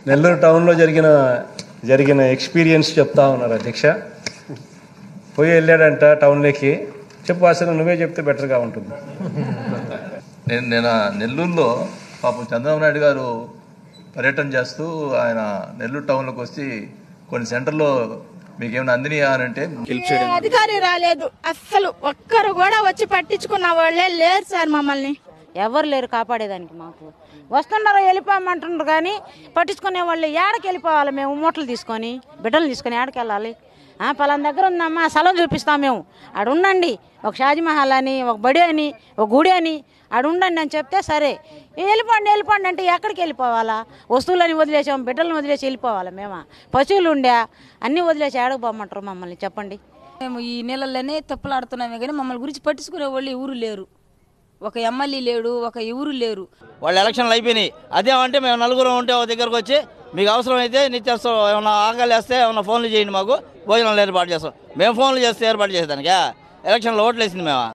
నెల్లూరు టౌన్లో జరిగిన జరిగిన ఎక్స్పీరియన్స్ చెప్తా ఉన్నారు అధ్యక్ష పోయి వెళ్ళాడంట టౌన్లోకి చెప్పు అసలు నువ్వే చెప్తే బెటర్గా ఉంటుంది నేను నేను ఆ నెల్లూరులో పాపం చంద్రబాబు నాయుడు గారు పర్యటన చేస్తూ ఆయన నెల్లూరు టౌన్లోకి వచ్చి కొన్ని సెంటర్లో మీకు ఏమైనా అందినాయా అని అంటే ఏ అధికారి రాలేదు అస్సలు ఒక్కరు కూడా వచ్చి పట్టించుకున్న వాళ్ళే లేరు సార్ మమ్మల్ని ఎవరు లేరు కాపాడేదానికి మాకు వస్తున్నారు వెళ్ళిపోమంటున్నారు కానీ పట్టించుకునే వాళ్ళు ఏడకి వెళ్ళిపోవాలి మేము మూటలు తీసుకొని బిడ్డలు తీసుకొని ఏడకి వెళ్ళాలి ఆ, పలానా దగ్గర ఉందమ్మా స్థలం చూపిస్తాం మేము ఆడ ఉండండి ఒక షాజీమహల్ అని ఒక బడి అని ఒక గుడి అని ఆడ ఉండండి అని చెప్తే సరే వెళ్ళిపోండి వెళ్ళిపోండి అంటే ఎక్కడికి వెళ్ళిపోవాలా వస్తువులని వదిలేసాం బిడ్డలను వదిలేసి వెళ్ళిపోవాలా మేమా పశువులు ఉండే అన్నీ వదిలేసి ఏడకు పోమంటారు మమ్మల్ని చెప్పండి మేము ఈ నెలల్లోనే తప్పులాడుతున్నామే కానీ మమ్మల్ని గురించి పట్టించుకునే వాళ్ళు ఎవరు లేరు ఒక ఎమ్మెల్యే లేడు ఒక ఎవరు లేరు వాళ్ళు ఎలక్షన్లు అయిపోయినాయి అదేమంటే మేము నలుగురం ఉంటే ఒక దగ్గరకు వచ్చి మీకు అవసరమైతే నిత్యావసరం ఏమైనా ఆకలి వేస్తే ఏమైనా ఫోన్లు చేయండి మాకు భోజనాలు ఏర్పాటు చేస్తాం మేము ఫోన్లు చేస్తే ఏర్పాటు చేసేదానికా ఎలక్షన్లో ఓట్లు వేసింది మేము